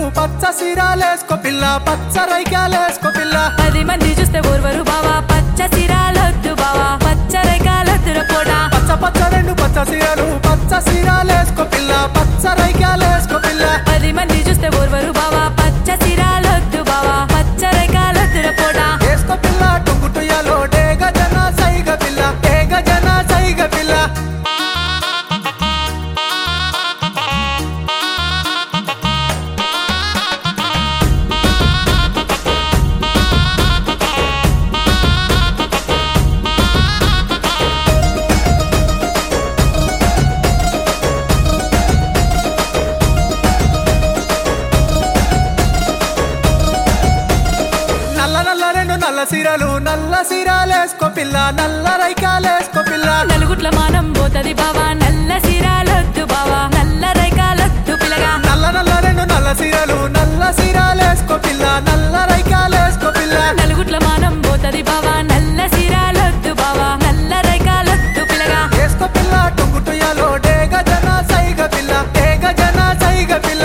పచ్చ సిరాలేసుకో పిల్ల పచ్చ రైకాలేసుకో పిల్ల పది మంది చూస్తే ఓర్వరు బావా పచ్చ సిరాలొద్దు బావా పచ్చ రేఖాలొద్దుర పోడా పచ్చ పచ్చ రెండు పచ్చ సిరలు పచ్చ సిరాలేసుకో పిల్ల పచ్చ రైకాలేసుకో పిల్ల పది మంది చూస్తే ఓర్వరు బావా పచ్చ సిరాలొద్దు బావా పచ్చ రేఖాలొద్దుర పోడా వేసుకో పిల్ల టొంగుటుయాలో డేగ జన సైగ పిల్ల డేగ జన సైగ పిల్ల నల్ల నల్ల రెండు నల్ల సిరలు నల్ల సిరాలేసుకో పిల్ల నల్ల రైకాలేసుకో పిల్ల నలుగుట్ల మానం పోతది బావా నల్ల సిరాలొద్దు బావా నల్ల రేఖాలొద్దు పిల్లగా నల్ల నల్ల రెండు నల్ల సిరలు నల్ల సిరాలేసుకో పిల్ల నల్ల రైకాలేసుకో పిల్ల నలుగుట్ల మానం పోతది బావా నల్ల సిరాలొద్దు బావా నల్ల రేఖాలొద్దు పిల్లగా వేసుకో పిల్ల టొంగుటుయాలో డేగ జన సైగ పిల్ల డేగ జన సైగ పిల్ల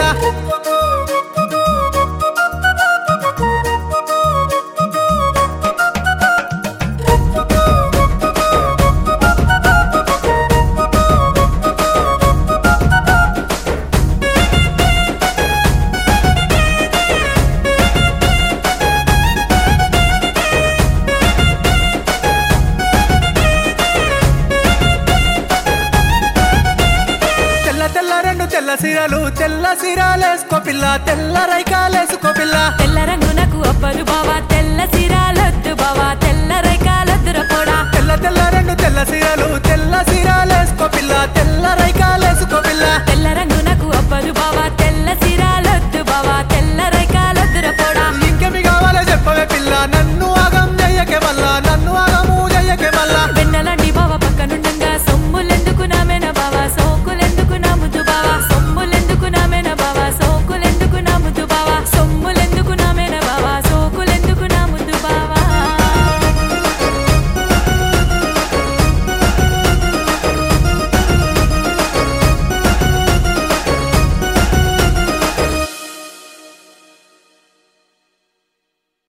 తెల్ల తెల్ల రెండు తెల్ల సిరలు తెల్ల సిరాలేసుకో పిల్ల తెల్ల రైకాలేసుకో